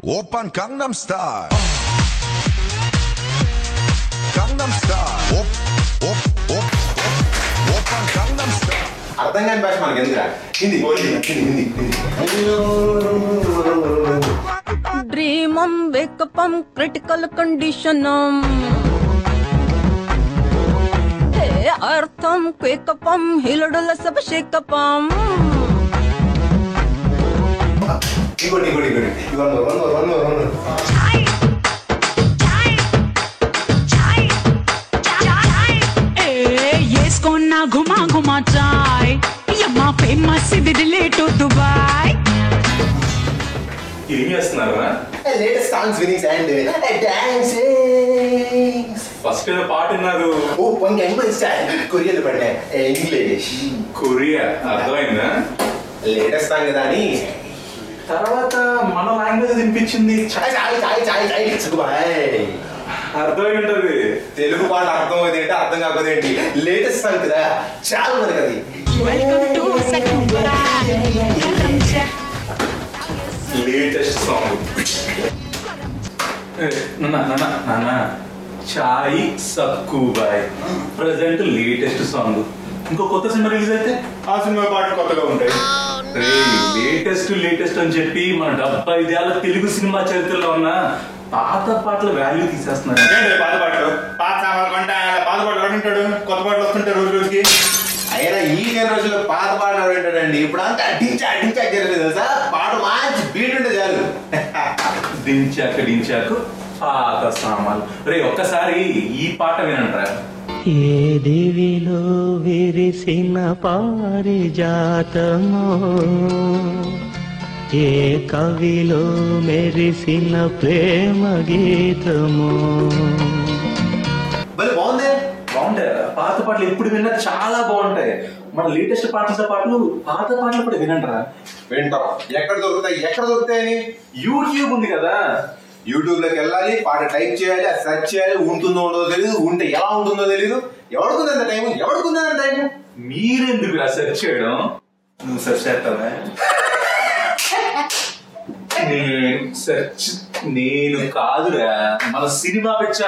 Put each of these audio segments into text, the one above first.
오빤 강남스타일 강남스타일 옵, 옵, 옵, 옵, 오빤 강남스타일 అర్థం కాని భాష మనకి ఎందుకురా హిందీ హిందీ హిందీ హిందీ డ్రీమం వేకపం క్రిటికల్ కండిషనం హే అర్థం క్వేకపం హిలడుల సబ శేకపం ఇంకోటి ఇంకోటి ఇంకోటి one more one more one more one more వేసుకున్న గుమా గుమా చాయ్ యమ్మా ఫేమస్ ఇది రిలేట్ దుబాయ్ ఏం చేస్తున్నారు లేటెస్ట్ సాంగ్స్ వినింగ్స్ అండ్ డాన్సింగ్ ఫస్ట్ ఏదో పాట విన్నారు ఓ వన్ ఎంగ్లీష్ స్టైల్ కొరియన్ పడినా ఇంగ్లీష్ కొరియా అర్థమైందా లేటెస్ట్ సాంగ్ కదా అని తర్వాత మన లాంగ్వేజ్ వినిపించింది చాయ్ చాయ్ చాయ్ చాయ్ చాయ్ సుఖబాయ్ అర్థమై ఉంటది తెలుగు పాట అర్థం అవుతుంది ఏంటి అర్థం కాకపోతే ఏంటి లేటెస్ట్ సాంగ్ కదా చాలా మంది అది వెల్కమ్ టు లేటెస్ట్ సాంగ్ నాన్న నాన్న నాన్న చాయ్ సక్కు బాయ్ ప్రజెంట్ లేటెస్ట్ సాంగ్ ఇంకో కొత్త సినిమా రిలీజ్ అయితే ఆ సినిమా పాటలు కొత్తగా ఉంటాయి లేటెస్ట్ లేటెస్ట్ అని చెప్పి మన డెబ్బై ఐదేళ్ల తెలుగు సినిమా చరిత్రలో ఉన్న పాత పాటల వాల్యూ తీసేస్తున్నారు ఏంటి పాత పాటలు పాత సామాన్లు కొంటే పాత పాటలు ఎవడుంటాడు కొత్త పాటలు వస్తుంటాయి రోజు రోజుకి అయినా ఈ జనరేషన్ లో పాత పాట ఎవడంటాడండి ఇప్పుడు అంతా డించా డించా జరగదు తెలుసా పాట మంచి బీట్ ఉంటే చాలు దించాక దించాకు పాత సామాన్లు రే ఒక్కసారి ఈ పాట వినంటారా ఏ దివిలో విరిసిన పారిజాతమో ఏ కవిలో మెరిసిన ప్రేమ గీతమో భలే బాగుంది బాగుంటాయి పాత పాటలు ఎప్పుడు విన్నా చాలా బాగుంటాయి మన లేటెస్ట్ పాటలతో పాటు పాత పాటలు కూడా వినంటారా వింటాం ఎక్కడ దొరుకుతాయి ఎక్కడ దొరుకుతాయని యూట్యూబ్ ఉంది కదా యూట్యూబ్ లోకి వెళ్ళాలి పాట టైప్ చేయాలి అది సెర్చ్ చేయాలి ఉంటుందో ఉండదో తెలియదు ఉంటే ఎలా ఉంటుందో తెలియదు ఎవడుకుంది అంత టైం ఎవడుకుంది అంత టైం మీరెందుకు సెర్చ్ చేయడం నువ్వు సెర్చ్ చేస్తావా నేను సెర్చ్ నేను కాదురా మన సినిమా పెచ్చా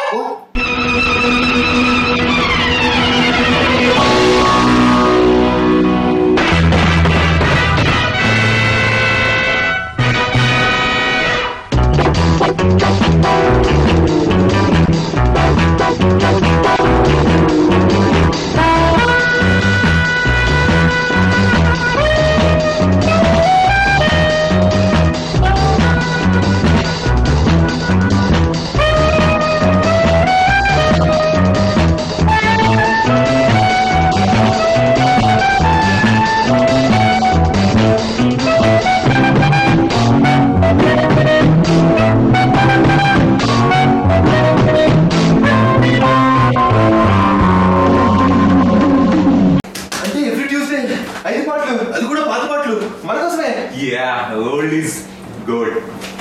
అంటే ఎవ్రీ ట్యూస్డే ఐదు పాటలు అది కూడా పాత పాటలు మన కోసమే యా ఓల్డ్ ఈస్ గుడ్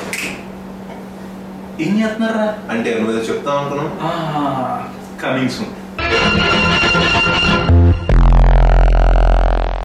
ఏం చేస్తున్నారా అంటే నువ్వు ఏదో చెప్తావు అనుకున్నాం కమింగ్ సూన్